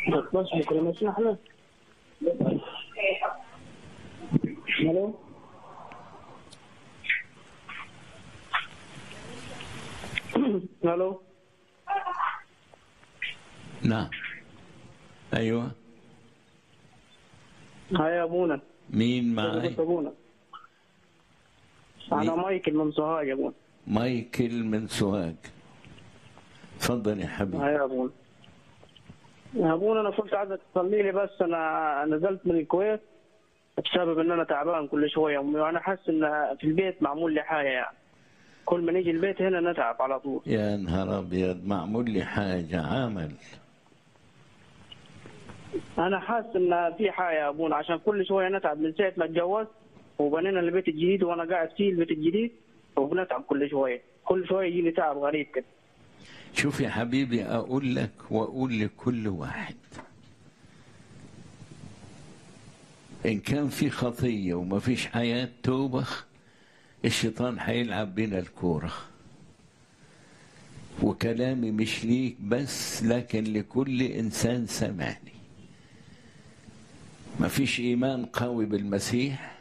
بس بكره ماشي احنا الو الو نعم ايوه هاي يا ابونا مين معي ازيك يا ابونا انا مين؟ مايكل من سوهاج يا ابونا مايكل من سوهاج تفضل يا حبيبي هاي يا ابونا يا ابونا انا كنت عايزك تصلي لي بس انا نزلت من الكويت بسبب ان انا تعبان كل شويه وانا حاسس ان في البيت معمول لي حاجه يعني كل ما نيجي البيت هنا نتعب على طول يا نهار ابيض معمول لي حاجه عمل انا حاسس ان في حاجه يا ابونا عشان كل شويه نتعب من ساعه ما اتجوزت وبنينا البيت الجديد وانا قاعد فيه البيت الجديد وبنتعب كل شويه كل شويه يجيني تعب غريب كده شوف يا حبيبي اقول لك واقول لكل واحد ان كان في خطيه وما فيش حياه توبه الشيطان هيلعب بينا الكوره وكلامي مش ليك بس لكن لكل انسان سمعني ما فيش ايمان قوي بالمسيح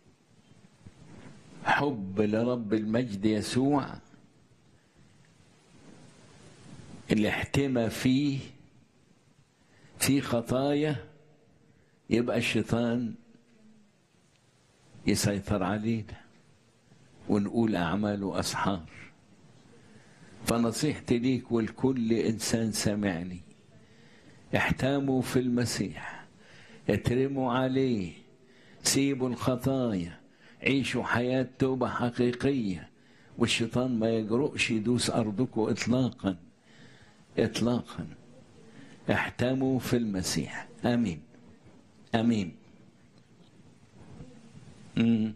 حب لرب المجد يسوع اللي احتمى فيه في خطايا يبقى الشيطان يسيطر علينا ونقول أعماله أسحار فنصيحتي ليك ولكل إنسان سمعني احتاموا في المسيح اترموا عليه سيبوا الخطايا عيشوا حياة توبة حقيقية والشيطان ما يجرؤش يدوس أرضكم إطلاقاً اطلاقا احتموا في المسيح امين امين مم.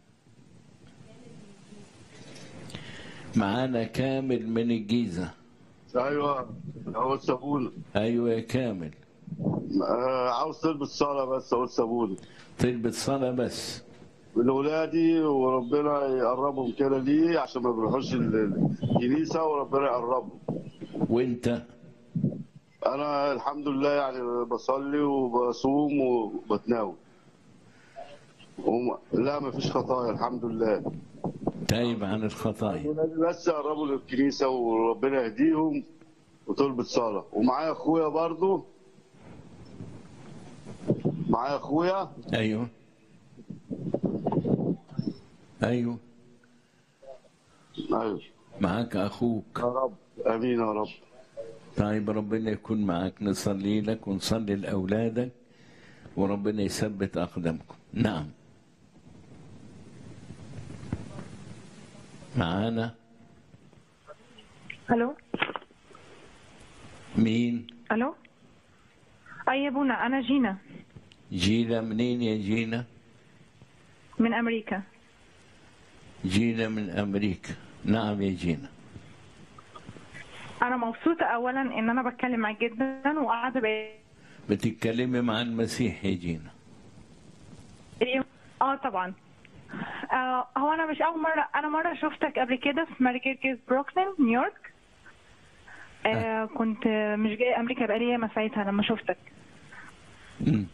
معانا كامل من الجيزه ايوه هو الصابون ايوه يا كامل آه عاوز تلبس صاله بس اقول صابون تلبس صلاه بس لاولادي وربنا يقربهم كده ليه عشان ما بيروحوش ال- الكنيسه وربنا يقربهم وانت انا الحمد لله يعني بصلي وبصوم وبتناول وم... لا ما فيش خطايا الحمد لله تايب عن الخطايا ولادي بس يقربوا للكنيسه وربنا يهديهم وتلبس صاله ومعايا اخويا برضو معايا اخويا ايوه ايوه ايوه معاك اخوك يا رب امين يا رب طيب ربنا يكون معك نصلي لك ونصلي لأولادك وربنا يثبت أقدامكم نعم معانا الو مين الو اي يا بونا انا جينا جينا منين يا جينا من امريكا جينا من أمريكا نعم يا جينا انا مبسوطه اولا ان انا بتكلم معاك جدا وقاعده بقى بتتكلمي مع المسيح يا جينا اه طبعا آه هو انا مش اول مره انا مره شفتك قبل كده في مركز بروكلين نيويورك آه كنت مش جاي امريكا بقالي ياما ساعتها لما شفتك مم.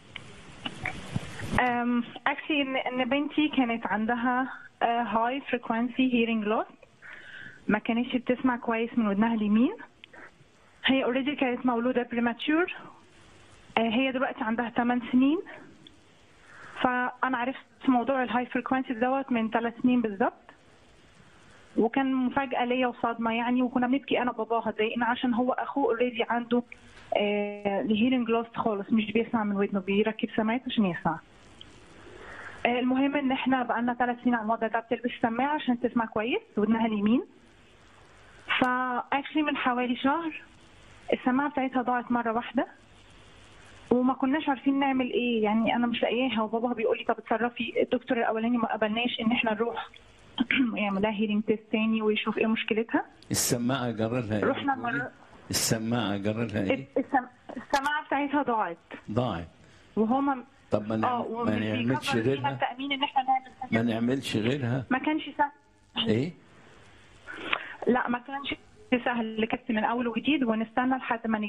اكشلي ان ان بنتي كانت عندها هاي فريكوانسي هيرنج لوس ما كانتش بتسمع كويس من ودنها اليمين هي اوريدي كانت مولوده بريماتشور هي دلوقتي عندها 8 سنين فانا عرفت موضوع الهاي فريكوانسي دوت من ثلاث سنين بالظبط وكان مفاجاه ليا وصدمه يعني وكنا بنبكي انا وباباها اتضايقنا عشان هو اخوه اوريدي عنده الهيرنج لوس خالص مش بيسمع من ودنه بيركب سماعات عشان يسمع آه، المهم ان احنا بقالنا ثلاث سنين على الموضوع ده بتلبس سماعه عشان تسمع كويس ودنها اليمين فاكشلي من حوالي شهر السماعه بتاعتها ضاعت مره واحده وما كناش عارفين نعمل ايه يعني انا مش لاقياها وبابا بيقول لي طب اتصرفي الدكتور الاولاني ما قبلناش ان احنا نروح يعمل لها هيرنج تيست تاني ويشوف ايه مشكلتها السماعة جرى لها إيه؟ رحنا بتقولي؟ مرة- السماعة جرى لها إيه؟ السم... السماعه بتاعتها ضاعت ضاعت وهم طب ما, اه نعم... ما ومش نعملش بيكفر فينا غيرها التامين ان احنا نعمل ما حاجة. نعملش غيرها ما كانش سهل ايه لا ما كانش سهل كت من اول وجديد ونستنى لحد ما